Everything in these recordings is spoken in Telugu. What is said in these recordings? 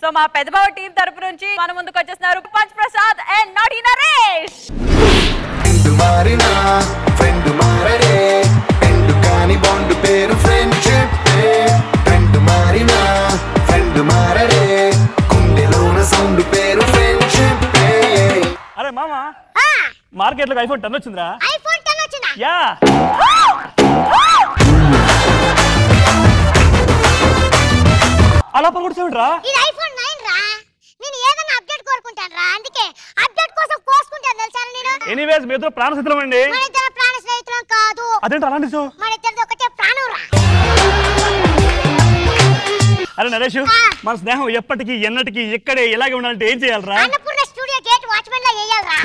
సో మా పెద్దబావ టీం తరపు నుంచి మన ముందుకు వచ్చేస్తున్నారు punch Prasad and Naati Naresh friend మారినా ఫ్రెండ్ మారడే ఫ్రెండ్ కాని బాండ్ పేరు ఫ్రెండ్షిప్ ఫ్రెండ్ మారినా ఫ్రెండ్ మారడే గుండెలోన సౌండ్ పేరు ఫ్రెండ్షిప్ అరే మామ మార్కెట్ లో ఐఫోన్ టెన్ వచ్చిందిరా ఐఫోన్ టెన్ వచ్చిందా యా అలా పడుకుంటావురా ఇది ఐఫోన్ నైన్ రా నేను ఏదైనా అప్డేట్ కోరుకుంటాను రా అందుకే అప్డేట్ కోసం కోసుకుంటాను తెలుసా నేను ఎనీవేస్ మీ ఇద్దరు ప్రాణ సిద్ధం అండి మన ఇద్దరు ప్రాణ స్నేహితులం కాదు అదేంటి అలాంటి సో మన ఇద్దరిది ఒకటే ప్రాణం రా అరే నరేష్ మన స్నేహం ఎప్పటికీ ఎన్నటికీ ఇక్కడే ఇలాగే ఉండాలంటే ఏం చేయాలరా అన్నపూర్ణ స్టూడియో గేట్ వాచ్మెన్ లా వేయాలి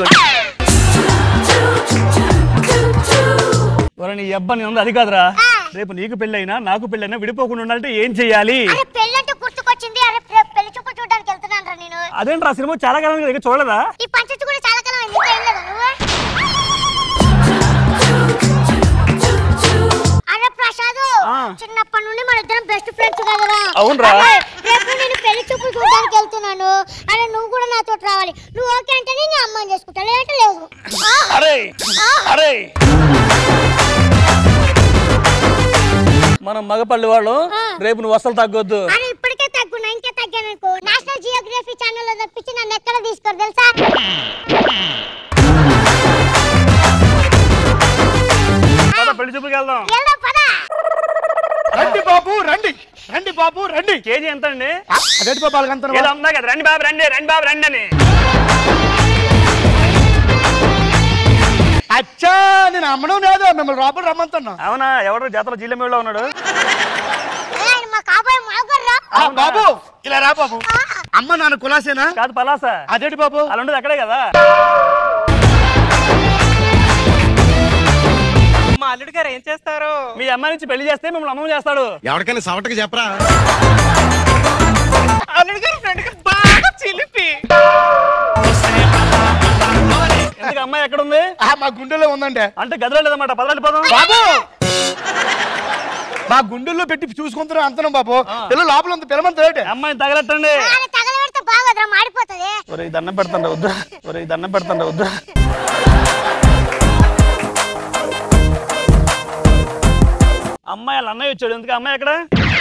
ఒరే నీ అబ్బా నేను ఉంది అది కాదురా ఆ. రేపు నీకు పెళ్ళైనా నాకు పెళ్ళైనా విడిపోకుండా ఉండాలంటే ఏం చేయాలి అరే పెళ్ళంటే గుర్తుకొచ్చింది అరే రేపు పెళ్లి చూపులు చూడడానికి వెళ్తున్నాను రా నేను అదేంట్రా సినిమా చాలా కాలం దగ్గర చూడలేదా ఈ పంచచ్చు కూడా చాలా కాలం అయింది ఇంకా ఏం లేదా నువ్వు అరే ప్రసాద్ ఆ. చిన్నప్పటి నుండి మన ఇద్దరం బెస్ట్ ఫ్రెండ్స్ కదరా అవునురా. అరే, రేపు నేను పెళ్లి చూపులు చూడడానికి వెళ్తున్నాను అరే నువ్వు కూడా నాతో రావాలి నువ్వు ఓకే అంటే నేను అమ్మని చేసుకుంటా లేదంటే లేదు ఆ, అరే అరే మనం మగపల్లి వాళ్ళు ఆ. రేపు నువ్వు అసలు తగ్గొద్దు అరే ఇప్పటికే తగ్గున్నా ఇంకా తగ్గాను అనుకో నేషనల్ జియోగ్రఫీ ఛానల్లో తప్పించి నన్ను ఎక్కడ తీసుకోరు తెలుసా పద, పెళ్లి చూపుకి వెళ్దాం వెళ్దాం పదా రండి బాబు రండి రండి బాబు రండి కేజీ ఎంత అండి అదేంటి బాబు వాళ్ళకంతా ఏదో అమ్మా కదా రండి బాబు రండి రండి బాబు రండి అని అచ్చా నేను అమ్మడం లేదు మిమ్మల్ని లోపల రమ్మంటున్నా అవునా ఎవడో జాతర జిల్లెమ్మలో ఉన్నాడు ఏ, ఆయన మా కాబోయే మాగర్రా ఆ, బాబు ఇలా రా బాబు అమ్మ నాన్న కులాసేనా కాదు పలాస అదేంటి బాబు అలా ఉండదు అక్కడే కదా మా అల్లుడు గారు ఏం చేస్తారు మీ అమ్మాయి నుంచి పెళ్లి చేస్తే మిమ్మల్ని అమ్మమ్మ చేస్తాడు ఎవరికైనా సవటకి చెప్పరా అల్లుడు గారు ఫ్రెండ్ కి బాగా చిలిపి ఎందుకు అమ్మాయి ఎక్కడ ఉంది ఆ, మా గుండెలో ఉందండి అంటే గదిలో లేదన్నమాట పదరాలి పోదాం బాబు మా గుండెల్లో పెట్టి చూసుకుంటున్నా అంతనం బాబు పిల్ల లోపల ఉంది పిల్లమంత ఏంటి అమ్మాయిని తగలెట్టండి ఆయన తగలబెడితే బాగోదురా మాడిపోతుంది ఒరే ఈ దండం పెడతాండ వద్దు ఒరే ఈ దండం పెడతాండ వద్దు అమ్మాయి వాళ్ళ అన్నయ్య వచ్చాడు ఎందుకు అమ్మాయి ఎక్కడ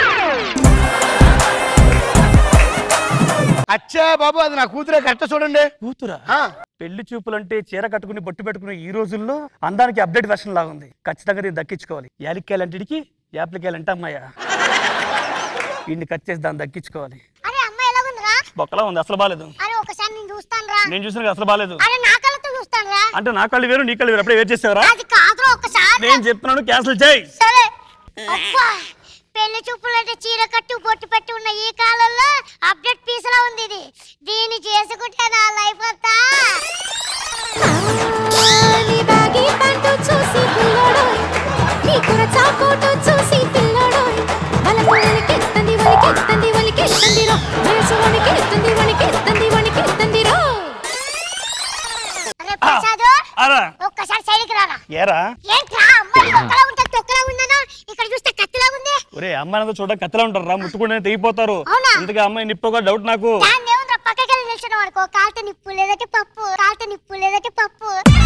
అచ్చా బాబు అది నా కూతురే కరెక్ట్ చూడండి కూతురా ఆ, పెళ్లి చూపులంటే చీర కట్టుకుని బొట్టు పెట్టుకుని ఈ రోజుల్లో అందానికి అప్డేట్ వెర్షన్ లాగా ఉంది ఖచ్చితంగా దీన్ని దక్కించుకోవాలి యాలిక్కాయలంటికి యాప్లికాయలంటే అమ్మాయ వీడిని కట్ చేసి దాన్ని దక్కించుకోవాలి అరే అమ్మాయి ఎలాగుందిరా బొక్కలా ఉంది అసలు బాలేదు అరే ఒకసారి నేను చూస్తాను రా నేను చూసిన అసలు బాలేదు అరే నా కళ్ళతో చూస్తాను రా అంటే నా కళ్ళు వేరు నీ కళ్ళు వేరు అప్పుడే వేరు చేసావరా అది కాదురా ఒకసారి నేను చెప్తున్నాను క్యాన్సిల్ చేయి సరే అబ్బా పెళ్లి చూపులు అంటే చీర కట్టు బొట్టు పెట్టి ఉన్న ఈ కాలంలో అప్డేట్ పీస్ లా ఉంది ఇది దీన్ని చేసుకుంటే నా లైఫ్ అంతా నీ బ్యాగి ప్యాంటు చూసి పిల్లోడు నీ కుర చాకోటు చూసి పిల్లోడు బలపు వణికెత్తంది వణికెత్తంది వణికెత్తంది రో వయసు వణికెత్తంది వణికెత్తంది వణికెత్తంది రో అరే ప్రసాద్ అరా ఒక్కసారి సైడ్కి రారా ఏరా ఏంట్రా అమ్మాయి ఒక్కలా ఉంటే తొక్కలా ఉందనా ఇక్కడ చూస్తే కత్తిలా ఉంది ఒరే అమ్మాయినంతా చూడడానికి కత్తెలా ఉంటారు రా ముట్టుకుంటే తెగిపోతారు అవునా? ఇంతగా అమ్మాయి నిప్పుగా డౌట్ నాకు దాన్ని ఏముందిరా పక్కకి వెళ్ళి నిల్చున్నాం అనుకో కాలితే నిప్పు లేదంటే పప్పు కాలితే నిప్పు లేదంటే పప్పు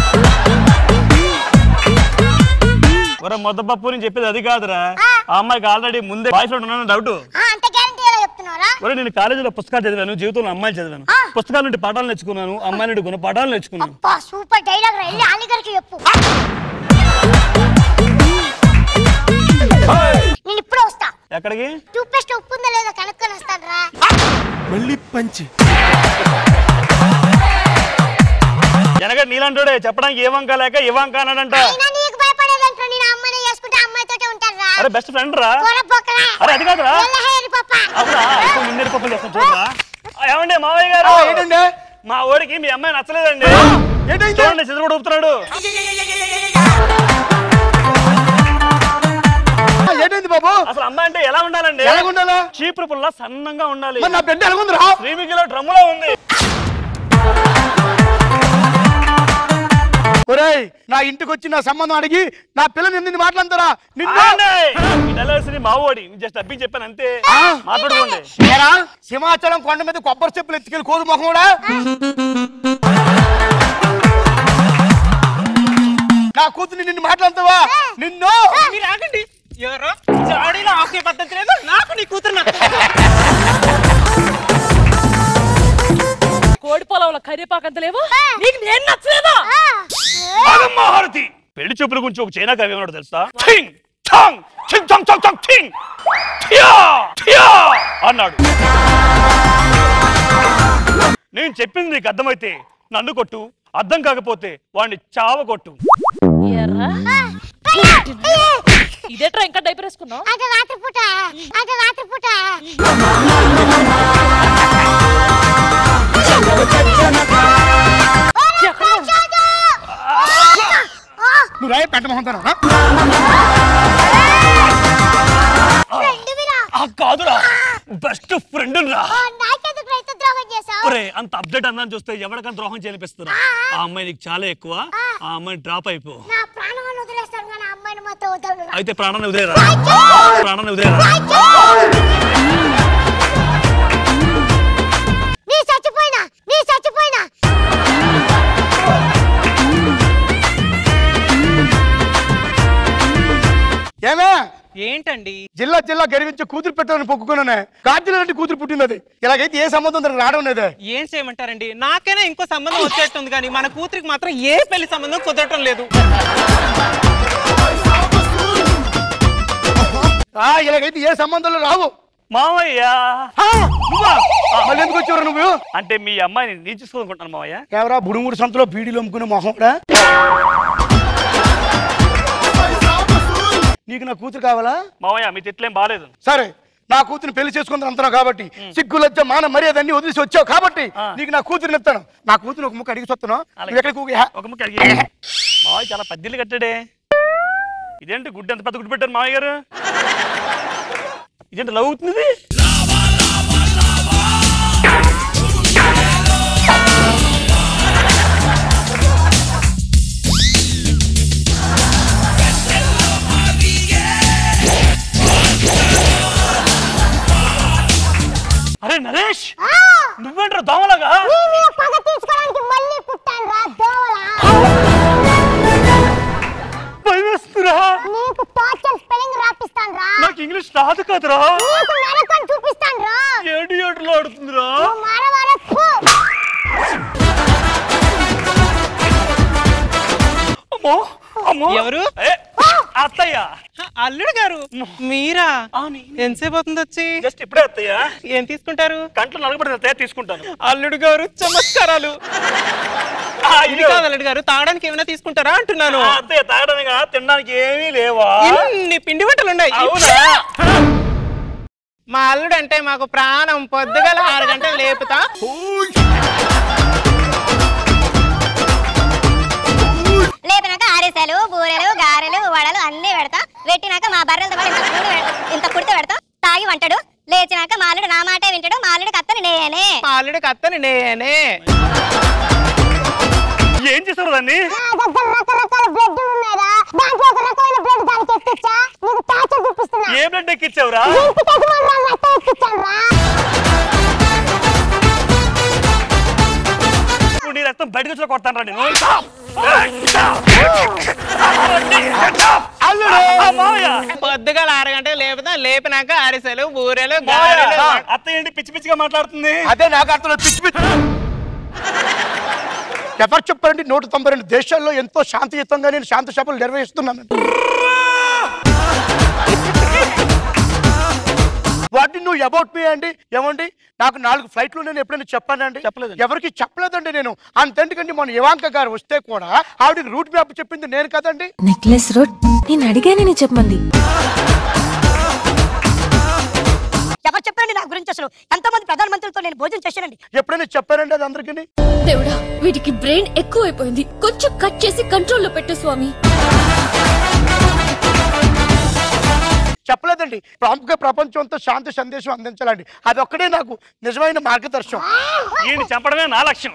ఒరే మొద్దపప్పు నేను చెప్పేది అది కాదురా ఆ. ఆ అమ్మాయికి ఆల్రెడీ ముందే బాయ్ ఫ్రెండ్ ఉన్నాను డౌట్ ఆ, అంత గ్యారంటీ ఎలా చెప్తున్నారా ఒరే నేను కాలేజీలో పుస్తకాలు చదివాను జీవితంలో అమ్మాయిలు చదివాను ఆ. పుస్తకాల నుండి పాఠాలు నేర్చుకున్నాను అమ్మాయి నుండి గుణ పాఠాలు నేర్చుకున్నాను అబ్బా సూపర్ డైలాగ్ రా వెళ్ళి ఆలి గారికి చెప్పు నేను ఇప్పుడే వస్తా ఎక్కడికి టూత్ పేస్ట్ ఉప్పు ఉందా లేదా కనుక్కొని వస్తాను రా మళ్ళీ పంచి వెనక నీలంటాడే చెప్పడానికి ఏ వంక లేక ఏ వంక అన్నాడంట అయినా నీకు భయపడేదంటే నేను అమ్మాయిని చేసుకుంటే అమ్మాయితోటే ఉంటాను రా అరే బెస్ట్ ఫ్రెండ్ రా కూర బొక్కరా అరే అది కాదురా వెళ్ళ హేరి పప్ప అవునా ఇప్పుడు నిన్నటి పప్పులు చేస్తాను చూడరా ఆ, ఏమండి మావయ్య గారు ఆ, ఏంటండి మా ఓడికి మీ అమ్మాయి నచ్చలేదండి ఏంటైంది? చూడండి చంద్రుడు ఊపుతున్నాడు ఆ, ఏంటైంది బాబు అసలు అమ్మాయి అంటే ఎలా ఉండాలండి ఎలాగుండాలా చీపురు పుల్ల సన్నంగా ఉండాలి మరి నా బిడ్డ ఎలాగుందిరా శ్రీమిగిలో డ్రమ్ములో ఉంది ఒరేయ్ నా ఇంటికి వచ్చి నా సంబంధం అడిగి నా పిల్లని ఎందుకు మాట్లాడతారా నిన్ను ఆగండి! ఈ డెలివరీ మావోడి జస్ట్ అబ్బి చెప్పాను అంతే మాట్లాడుకోండి ఏరా సింహాచలం కొండ మీద కొబ్బరి చెప్పులు ఎత్తుకెళ్ళి కోదు మొహం కూడా నా కూతురు నిన్ను మాట్లాడతావా నిన్ను మీరు ఆగండి ఎవరో జాడీలో ఆకే పద్ధతి లేదు నాకు నీ కూతురు నచ్చదు. కోడి పొలంలో కరివేపాకు అంత లేవు నీకు నేను నచ్చలేదా ఆగమ్మా హారతి పెళ్లి చూపుల గురించి ఒక చైనా కవి ఉన్నాడు తెలుసా ఠింగ్ ఠాంగ్ ఠింగ్ ఠాంగ్ ఠాంగ్ ఠాంగ్ ఠింగ్ ఠియా ఠియా అన్నాడు నేను చెప్పింది నీకు అర్థమైతే నన్ను కొట్టు అర్థం కాకపోతే వాడిని చావ కొట్టు ఎర్రా ఇదేట్రా ఇంకా డైపర్ వేసుకున్నావు అంటే రాత్రిపూట అంటే రాత్రిపూట నువ్వు రాయి పెట్ట మొహం తన ఫ్రెండ్విరా ఆ కాదురా బెస్ట్ ఫ్రెండ్ రా నాకెందుకు రైతు ద్రోహం చేసావు ఒరే అంత అప్డేట్ అందని చూస్తే ఎవరికైనా ద్రోహం చేపిస్తున్నా ఆ అమ్మాయి నీకు చాలా ఎక్కువ ఆ అమ్మాయి డ్రాప్ అయిపో నా ప్రాణాన్ని వదిలేస్తాను కానీ ఆ అమ్మాయిని మాత్రం వదలను అయితే ప్రాణాన్ని వదిలేరా ప్రాణాన్ని వదిలేరా నీ చచ్చిపోయినా నీ చచ్చిపోయినా ఏమే ఏంటండి జిల్లా జిల్లా గర్వించి కూతురు పెట్టాలని పొక్కుకున్నానే గాజుల లాంటి కూతురు పుట్టింది అది ఇలాగైతే ఏ సంబంధం దానికి రావడం లేదే ఏం చేయమంటారండి నాకైనా ఇంకో సంబంధం వచ్చేట్టుంది కానీ మన కూతురికి మాత్రం ఏ పెళ్లి సంబంధం కుదరటం లేదు ఆ ఇలాగైతే ఏ సంబంధాలు రావు మావయ్య ఆ, నువ్వా? మళ్ళీ ఎందుకు వచ్చావు నువ్వు అంటే మీ అమ్మాయిని నేను చూసుకోనుకుంటాను మావయ్య ఎవరా బుడుముడు సంతలో బీడీలు అమ్ముకునే మొహం కూడా నీకు నా కూతురు కావాలా మావయ్య మీ తిట్లేం బాగాలేదు సరే నా కూతురు పెళ్లి చేసుకుందని అంటున్నావు కాబట్టి సిగ్గు లజ్జ మాన మర్యాద అన్ని వదిలేసి వచ్చావు కాబట్టి ఆ. నీకు నా కూతురు ఇస్తాను నా కూతురు ఒక ముక్క అడిగి వస్తున్నావు అలాగే. నువ్వు ఎక్కడికి ఊగే? ఒక ముక్క అడిగి మావయ్య చాలా పద్దిల్లు కట్టాడే ఇదేంటి గుడ్డు ఎంత పెద్ద గుడ్డు పెట్టారు మావయ్య గారు ఇదేంటి లవ్ అవుతుంది అరే నరేష్ నువ్వేంట్రా దోమలాగా నీ మీద పగ తీసుకోవడానికి మళ్ళీ పుట్టాను రా దోవలా భయమేస్తురా నీకు టార్చర్ స్పెల్లింగ్ రాపిస్తాను రా నాకు ఇంగ్లీష్ రాదు కదరా నీకు నరకం చూపిస్తాను రా ఏడు ఏడులో ఆడుతుందిరా నువ్వు మార మార ఫు. అమ్మో అమ్మో ఎవరు? ఏ, అత్తయ్య అల్లుడు గారు మీరా ఎంతసేపు అవుతుంది వచ్చి జస్ట్ ఇప్పుడే అత్తయ్య ఏం తీసుకుంటారు కంట్లో నలగబడిన అత్తయ్య తీసుకుంటాను అల్లుడు గారు చమత్కారాలు ఆ, ఇది ఇదిగో. కాదు అల్లుడు గారు తాగడానికి ఏమైనా తీసుకుంటారా అంటున్నాను ఆ, అత్తయ్య తాగడానికి తినడానికి ఏమీ లేవా ఇన్ని పిండి వంటలు ఉన్నాయి అవునా మా అల్లుడు అంటే మాకు ప్రాణం పొద్దుగల ఆరు గంటలు లేపుతా లేపినాక ఆరేసాలు బూరెలు గారెలు వడలు అన్ని పెడతా పెట్టినాక మా బర్రెలతో పాటు ఇంత కూడి పెడతా ఇంత కుడితే పెడతా తాగి వంటాడు లేచినాక మాలుడు నా మాటే వింటాడు మాలుడు కత్తని నేనే మా అల్లుడికి అత్తని నేనే ఏం చేస్తారు దాన్ని దగ్గర రకరకాల బ్లడ్ ఉన్నారా దాంట్లో ఒక రకమైన బ్లడ్ దానికి ఎక్కిచ్చా నీకు టార్చర్ చూపిస్తున్నా ఏ బ్లడ్ ఎక్కిచ్చావురా ఇంటికి యజమానురాలు రక్తం ఎక్కిచ్చాను రా ఇప్పుడు నీ రక్తం బయటకు వచ్చి కొడతాను రా నేను అల్లుడు ఆ, మావయ్య పొద్దుగల ఆరు గంటలు లేపుతా లేపినాక అరిసెలు బూరెలు మావయ్య, గారెలు అత్తయ్య ఏంటి పిచ్చి పిచ్చిగా మాట్లాడుతుంది అదే నాకు అర్థం పిచ్చి పిచ్చి ఎవరు చెప్పారండి నూట తొంభై రెండు దేశాల్లో ఎంతో శాంతియుతంగా నేను శాంతి సభలు నిర్వహిస్తున్నాను వాటిని నువ్వు అబౌట్ మీ అండి ఏమండి నాకు నాలుగు ఫ్లైట్లు నేను ఎప్పుడైనా చెప్పానండి చెప్పలేదండి. ఎవరికి చెప్పలేదండి నేను అంతెందుకండి మన ఇవాంక గారు వస్తే కూడా ఆవిడకి రూట్ మ్యాప్ చెప్పింది నేను కదండి నెక్లెస్ రోడ్ నేను అడిగానని చెప్పమంది ఎవరు చెప్పండి నా గురించి అసలు ఎంతమంది ప్రధానమంత్రులతో నేను భోజనం చేశానండి ఎప్పుడైనా చెప్పారండి అది అందరికీ దేవుడా వీటికి బ్రెయిన్ ఎక్కువైపోయింది కొంచెం కట్ చేసి కంట్రోల్లో పెట్టు స్వామి చెప్పలేదండి ప్రముఖ ప్రపంచంతో శాంతి సందేశం అందించాలండి అది ఒక్కడే నాకు నిజమైన మార్గదర్శనం ఈయన చంపడమే నా లక్ష్యం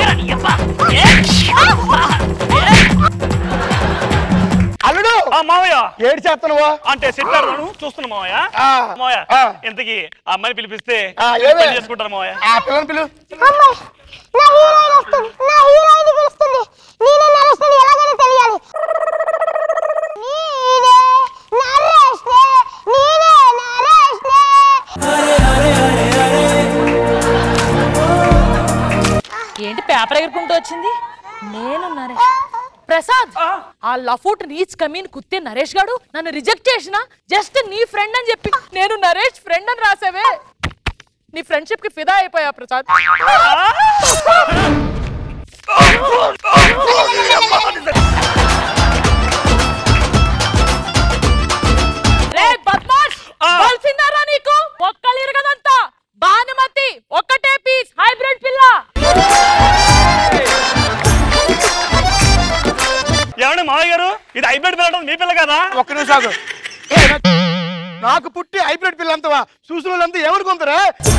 అల్లుడు ఆ మావయ్య ఏడు చేస్తానువా అంటే సిట్టాడు చూస్తున్నా మావయ్య ఆ. మావయ్య ఆ. ఇంతకి ఆ అమ్మాయిని పిలిపిస్తే ఆ, నేను ఏమే? పెళ్లి చేసుకుంటాను మావయ్య ఆ పిల్లని పిలు నా హీరోయిన్ వస్తుంది నా హీరోయిన్ పిలుస్తుంది నేనే నరేష్ని ఎలాగైనా తెలియాలి నీనే నరేష్నే నీనే నరేష్నే ఏంటి పేపర్ ఎగురుకుంటూ వచ్చింది నేను నరేష్ ప్రసాద్ ఆ లఫూట్ నీచ్ కమీన్ కుత్తే నరేష్ గాడు నన్ను రిజెక్ట్ చేసిన జస్ట్ నీ ఫ్రెండ్ అని చెప్పి నేను నరేష్ ఫ్రెండ్ అని రాసావే నీ ఫ్రెండ్షిప్ కి ఫిదా అయిపోయా ప్రసాద్ రే బద్మాష్ కలిసిందారా నీకు ఒక్కలు ఇరగదంతా భానుమతి ఒక్కటే పీస్ హైబ్రిడ్ పిల్ల ఏమండి మావయ్య గారు ఇది హైబ్రిడ్ పిల్లడం మీ పిల్ల కదా ఒక్క నిమిషం ఆగు. ఏ, నా- నాకు పుట్టి హైబ్రిడ్ పిల్ల అంతవా చూసిన వాళ్ళంతా ఏమనుకుంటారా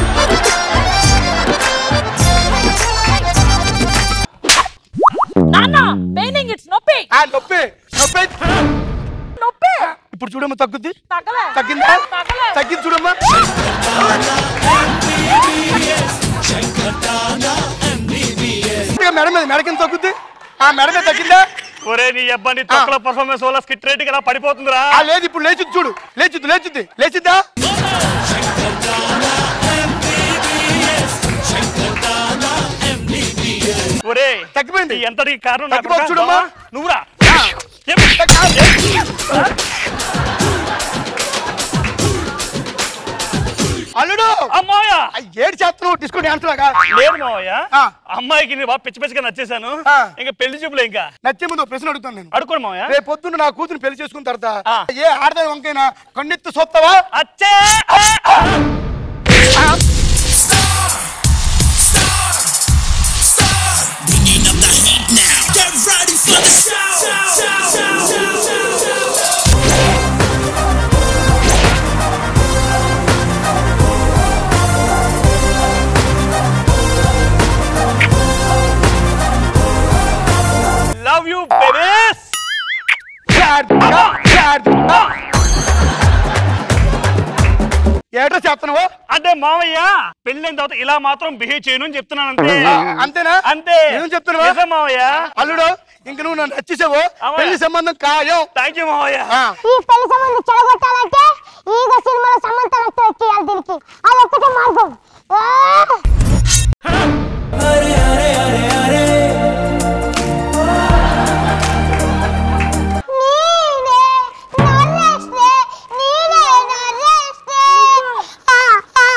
నాన్న పెయినింగ్ ఇట్స్ నొప్పి ఆ నొప్పి నొప్పి నొప్పి ఇప్పుడు చూడమ్మా తగ్గుద్ది తగ్గలే తగ్గిందా తగ్గలే తగ్గింది చూడమ్మా ఇక మెడ మీద మెడ కింద తగ్గుద్ది ఆ మెడ మీద తగ్గిందా ఒరే నీ అబ్బాయి తొక్కల పర్ఫార్మెన్స్ వల్ల స్కిట్ రేట్ ఇలా పడిపోతుందిరా ఆ లేదు ఇప్పుడు లేచిద్ది చూడు లేచిద్ది లేచిద్ది లేచిద్దా ఒరే తగ్గిపోయింది ఎంతటి కారణం నా తగ్గిపోతుంది కొడుకా? చూడమ్మా. నువ్వురా అల్లుడు అమ్మాయ ఆ ఏడు చేస్తున్నావు డిస్కో డాన్స్ లాగా లేదు మావయ్య ఆ. అమ్మాయికి నేను బాగా పిచ్చి పిచ్చిగా నచ్చేసాను ఆ. ఇంకా పెళ్లి చూపులే ఇంకా నచ్చే ముందు ఒక ప్రశ్న అడుగుతాను నేను అడుకోండి మావయ్య రేపు పొద్దున్న నా కూతురు పెళ్లి చేసుకున్న తర్వాత ఆ. ఏ ఆడదాని వంకైనా కన్నెత్తు సొత్తవా అచ్చే లవ్ యూ బేబీస్ ఏటో చెప్తున్నావు అంటే మావయ్య పెళ్ళైన తర్వాత ఇలా మాత్రం బిహేవ్ చేయను అని చెప్తున్నాను అంతే అంతేనా అంతే ఏం చెప్తున్నావా నిజం మావయ్య అల్లుడు ఇంక నువ్వు నన్ను నచ్చేసావు అవునా? పెళ్లి సంబంధం ఖాయం థ్యాంక్ యూ మావయ్య ఆ. ఈ పెళ్లి సంబంధం చెడగొట్టాలంటే ఈగ సినిమాలో సమంత రక్తం వచ్చేయాలి దీనికి అదొక్కటే మార్గం ఆ! నీనే నరేష్నే, నీనే నరేష్నే. ఆ, ఆ.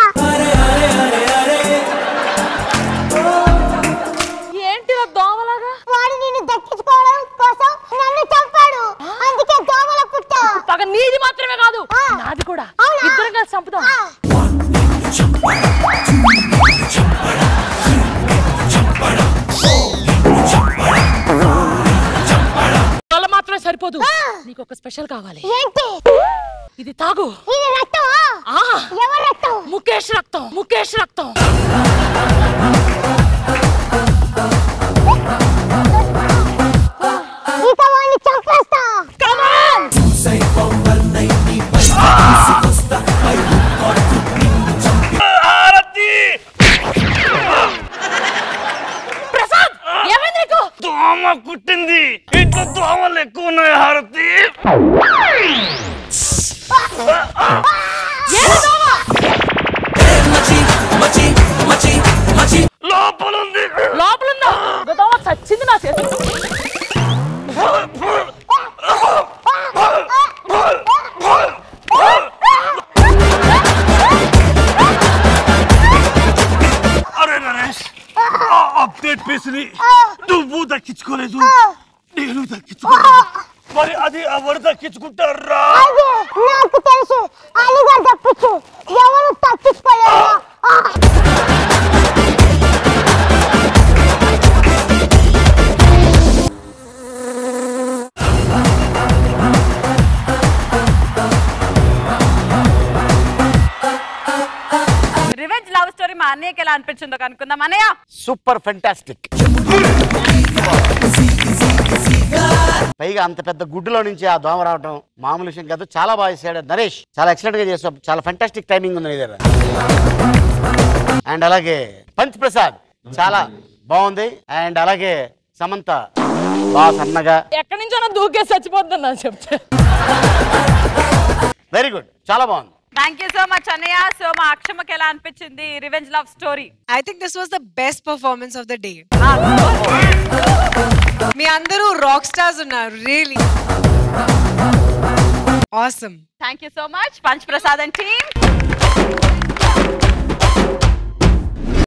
ఏంటి ఆ దోమలాగా వాడు నిన్ను దక్కించుకోవడం కోసం నన్ను చంపాడు అందుకే దోమల పుట్ట పగ నీది మాత్రమే కాదు ఆ. నాది కూడా అవునా? ఇద్దరం కలిసి చంపుదాం ఆ. వాళ్ళ మాత్రమే సరిపోదు నీకు ఒక స్పెషల్ కావాలి ఏంటి ఇది తాగు ఇది రక్తమా ఆ ఎవరి రక్తం ముఖేష్ రక్తం ముఖేష్ రక్తం ఇక వాడిని చంపేస్తా హారతి ప్రసాద్ ఏమైంది నీకు దోమ కుట్టింది ఇంట్లో దోమలు ఎక్కువ ఉన్నాయి హారతి ఏది దోమ లోపల ఉంది లోపలుందా ఒక దోమ చచ్చింది నా చేతి అరే నరేష్ ఆ అప్డేట్ పీస్ని నువ్వు దక్కించుకోలేదు నేను దక్కించుకోలేదు మరి అది ఎవరు దక్కించుకుంటారా అది నాకు తెలుసు అలిగా తప్పించు ఎవరు తప్పించుకోలేరు ఆ. అన్నయ్యకి ఎలా అనిపించిందో కనుక్కుందాం అన్నయ్య సూపర్ ఫెంటాస్టిక్ పైగా అంత పెద్ద గుడ్డులో నుంచి ఆ దోమ రావడం మామూలు విషయం కాదు చాలా బాగా చేశాడు నరేష్ చాలా ఎక్సలెంట్ గా చేసావు చాలా ఫెంటాస్టిక్ టైమింగ్ ఉంది నీ దగ్గర అండ్ అలాగే పంచ్ ప్రసాద్ చాలా బాగుంది అండ్ అలాగే సమంత బాగా సన్నగా ఎక్కడి నుంచో దూకే చచ్చిపోతున్నా చెప్తే వెరీ గుడ్ చాలా బాగుంది థ్యాంక్ యూ సో మచ్ అన్నయ్య సో మా అక్షమకి ఎలా అనిపించింది revenge love story I think this was the best performance of the day మీ అందరూ రాక్ స్టార్స్ ఉన్నారు really awesome thank you so much punch Prasad and team